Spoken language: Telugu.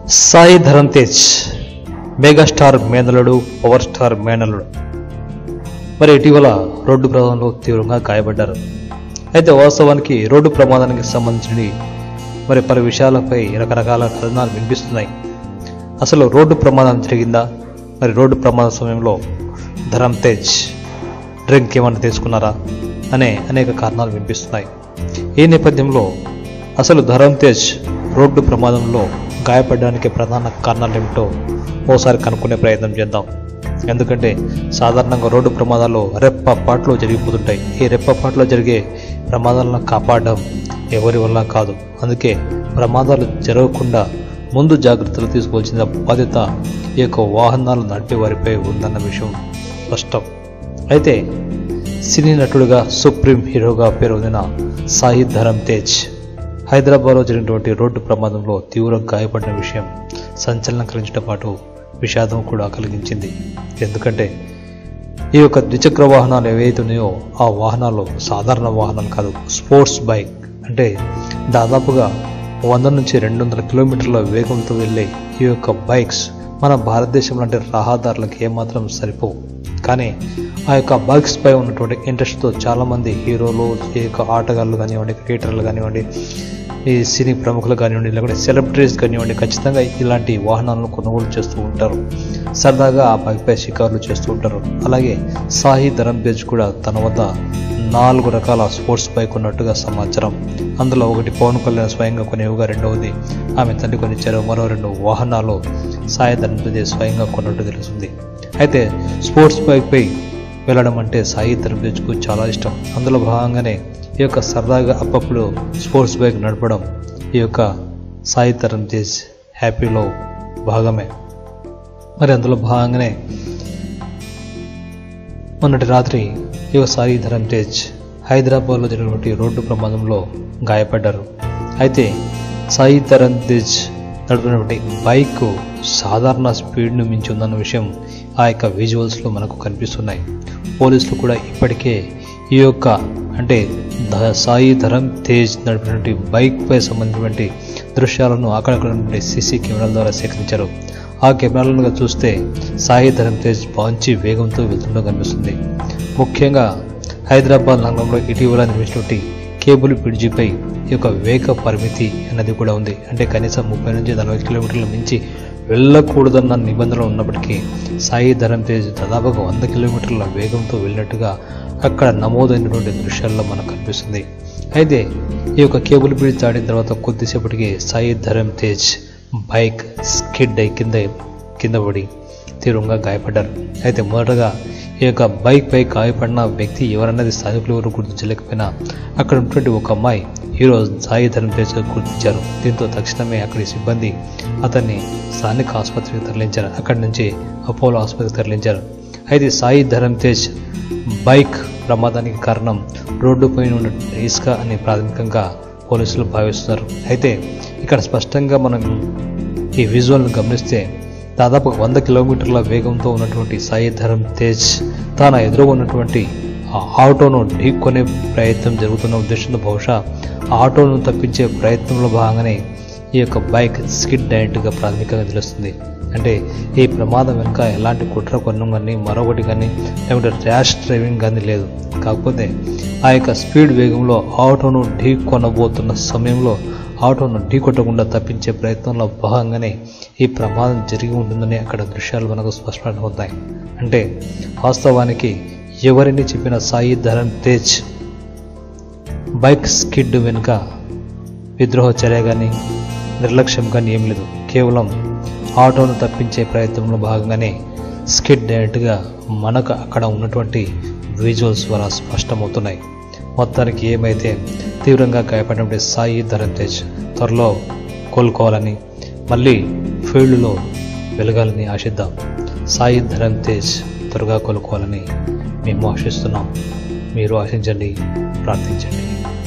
సాయి ధరమ్ తేజ్ మెగాస్టార్ మేనలుడు పవర్ స్టార్ మేనలుడు మరి ఇటీవల రోడ్డు ప్రమాదంలో తీవ్రంగా గాయపడ్డారు అయితే వాస్తవానికి రోడ్డు ప్రమాదానికి సంబంధించి మరి పలు విషయాలపై రకరకాల కథనాలు వినిపిస్తున్నాయి అసలు రోడ్డు ప్రమాదం జరిగిందా మరి రోడ్డు ప్రమాద సమయంలో ధరమ్ తేజ్ డ్రింక్ ఏమన్నా తీసుకున్నారా అనే అనేక కారణాలు వినిపిస్తున్నాయి ఈ నేపథ్యంలో అసలు ధరమ్ తేజ్ రోడ్డు ప్రమాదంలో గాయపడడానికి ప్రధాన కారణాలు ఏమిటో ఓసారి కనుక్కునే ప్రయత్నం చేద్దాం ఎందుకంటే సాధారణంగా రోడ్డు ప్రమాదాలు రెప్పపాట్లో జరిగిపోతుంటాయి ఈ రెప్పపాట్లో జరిగే ప్రమాదాలను కాపాడడం ఎవరి వల్ల కాదు అందుకే ప్రమాదాలు జరగకుండా ముందు జాగ్రత్తలు తీసుకోవాల్సిన బాధ్యత ఈ యొక్క వాహనాలు నడిపే వారిపై ఉందన్న విషయం స్పష్టం అయితే సినీ నటుడుగా సుప్రీం హీరోగా పేరొందిన సాయి ధరమ్ తేజ్ హైదరాబాద్లో జరిగినటువంటి రోడ్డు ప్రమాదంలో తీవ్రంగా గాయపడిన విషయం సంచలనం కలిగించడం పాటు విషాదం కూడా కలిగించింది ఎందుకంటే ఈ యొక్క ద్విచక్ర వాహనాలు ఏవైతే ఉన్నాయో ఆ వాహనాలు సాధారణ వాహనాలు కాదు స్పోర్ట్స్ బైక్ అంటే దాదాపుగా వంద నుంచి రెండు వందల కిలోమీటర్ల వేగంతో వెళ్ళే ఈ యొక్క బైక్స్ మన భారతదేశంలో అంటే రహదారులకు ఏమాత్రం సరిపోవు కానీ ఆ యొక్క బైక్స్ పై ఉన్నటువంటి ఇంట్రెస్ట్తో చాలామంది హీరోలు ఈ యొక్క ఆటగాళ్ళు కానివ్వండి క్రికెటర్లు కానివ్వండి ఈ సినీ ప్రముఖులు కానివ్వండి లేకుంటే సెలబ్రిటీస్ కానివ్వండి ఖచ్చితంగా ఇలాంటి వాహనాలను కొనుగోలు చేస్తూ ఉంటారు సరదాగా ఆ బైక్పై షికారులు చేస్తూ ఉంటారు అలాగే సాయి ధరమ్ తేజ్ కూడా తన వద్ద నాలుగు రకాల స్పోర్ట్స్ బైక్ ఉన్నట్టుగా సమాచారం అందులో ఒకటి పవన్ కళ్యాణ్ స్వయంగా కొనేవిగా రెండవది ఆమె తండ్రి కొనిచ్చారు మరో రెండు వాహనాలు సాయి ధరమ్ తేజ్ స్వయంగా కొన్నట్టు తెలుస్తుంది అయితే స్పోర్ట్స్ బైక్పై వెళ్ళడం అంటే సాయి ధరమ్ తేజ్కు చాలా ఇష్టం అందులో భాగంగానే ఈ యొక్క సరదాగా అప్పప్పుడు స్పోర్ట్స్ బైక్ నడపడం ఈ యొక్క సాయి ధరమ్ తేజ్ హ్యాపీలో భాగమే మరి అందులో భాగంగానే మొన్నటి రాత్రి ఈ యొక్క సాయి ధరమ్ తేజ్ హైదరాబాద్లో జరిగినటువంటి రోడ్డు ప్రమాదంలో గాయపడ్డారు అయితే సాయి ధరమ్ తేజ్ నడుపుతున్నటువంటి బైక్ సాధారణ స్పీడ్ను మించి ఉందన్న విషయం ఆ యొక్క విజువల్స్లో మనకు కనిపిస్తున్నాయి పోలీసులు కూడా ఇప్పటికే ఈ యొక్క అంటే ద- సాయి ధరమ్ తేజ్ నడిపినటువంటి బైక్పై సంబంధించినటువంటి దృశ్యాలను అక్కడక్కడ నుండి సీసీ కెమెరాల ద్వారా సేకరించారు ఆ కెమెరాలను చూస్తే సాయి ధరమ్ తేజ్ మంచి వేగంతో వెళ్తుండడం కనిపిస్తుంది ముఖ్యంగా హైదరాబాద్ నగరంలో ఇటీవల నిర్మించినటువంటి కేబుల్ బ్రిడ్జిపై ఈ యొక్క వేగ పరిమితి అన్నది కూడా ఉంది అంటే కనీసం ముప్పై నుంచి నలభై కిలోమీటర్ల మించి వెళ్ళకూడదన్న నిబంధనలు ఉన్నప్పటికీ సాయి ధరమ్ తేజ్ దాదాపుగా వంద కిలోమీటర్ల వేగంతో వెళ్ళినట్టుగా అక్కడ నమోదైనటువంటి దృశ్యాల్లో మనకు కనిపిస్తుంది అయితే ఈ యొక్క కేబుల్ బ్రిడ్జ్ దాటిన తర్వాత కొద్దిసేపటికి సాయి ధరమ్ తేజ్ బైక్ స్కిడ్ అయి కింద కింద పడి తీవ్రంగా గాయపడ్డారు అయితే మొదటగా ఈ యొక్క బైక్ పై గాయపడిన వ్యక్తి ఎవరన్నది స్థానికులు ఎవరు గుర్తించలేకపోయినా అక్కడ ఉన్నటువంటి ఒక అమ్మాయి హీరో సాయి ధరమ్ తేజ్ గుర్తించారు దీంతో తక్షణమే అక్కడి సిబ్బంది అతన్ని స్థానిక ఆసుపత్రికి తరలించారు అక్కడి నుంచి అపోలో ఆసుపత్రికి తరలించారు అయితే సాయి ధరమ్ తేజ్ బైక్ ప్రమాదానికి కారణం రోడ్డుపైన ఉన్న ఇసుక అని ప్రాథమికంగా పోలీసులు భావిస్తున్నారు అయితే ఇక్కడ స్పష్టంగా మనం ఈ విజువల్ను గమనిస్తే దాదాపు వంద కిలోమీటర్ల వేగంతో ఉన్నటువంటి సాయి ధరమ్ తేజ్ తన ఎదురు ఉన్నటువంటి ఆ ఆటోను ఢీకొనే ప్రయత్నం జరుగుతున్న ఉద్దేశంతో బహుశా ఆ ఆటోను తప్పించే ప్రయత్నంలో భాగంగానే ఈ యొక్క బైక్ స్కిడ్ అయినట్టుగా ప్రాథమికంగా తెలుస్తుంది అంటే ఈ ప్రమాదం వెనుక ఎలాంటి కుట్ర కొన్నం కానీ మరొకటి కానీ లేకుంటే ర్యాష్ డ్రైవింగ్ కానీ లేదు కాకపోతే ఆ యొక్క స్పీడ్ వేగంలో ఆటోను ఢీ కొనబోతున్న సమయంలో ఆటోను ఢీ కొట్టకుండా తప్పించే ప్రయత్నంలో భాగంగానే ఈ ప్రమాదం జరిగి ఉంటుందని అక్కడ దృశ్యాలు మనకు స్పష్టమవుతాయి అంటే వాస్తవానికి ఎవరిని చెప్పిన సాయి ధరమ్ తేజ్ బైక్ స్కిడ్ వెనుక విద్రోహ చర్య కానీ నిర్లక్ష్యం కానీ ఏం లేదు కేవలం ఆటోను తప్పించే ప్రయత్నంలో భాగంగానే స్కిడ్ అయినట్టుగా మనకు అక్కడ ఉన్నటువంటి విజువల్స్ ద్వారా స్పష్టమవుతున్నాయి మొత్తానికి ఏమైతే తీవ్రంగా గాయపడినటువంటి సాయి ధరమ్ తేజ్ త్వరలో కోలుకోవాలని మళ్ళీ ఫీల్డ్లో వెలగాలని ఆశిద్దాం సాయి ధరమ్ తేజ్ త్వరగా కోలుకోవాలని మేము ఆశిస్తున్నాం మీరు ఆశించండి ప్రార్థించండి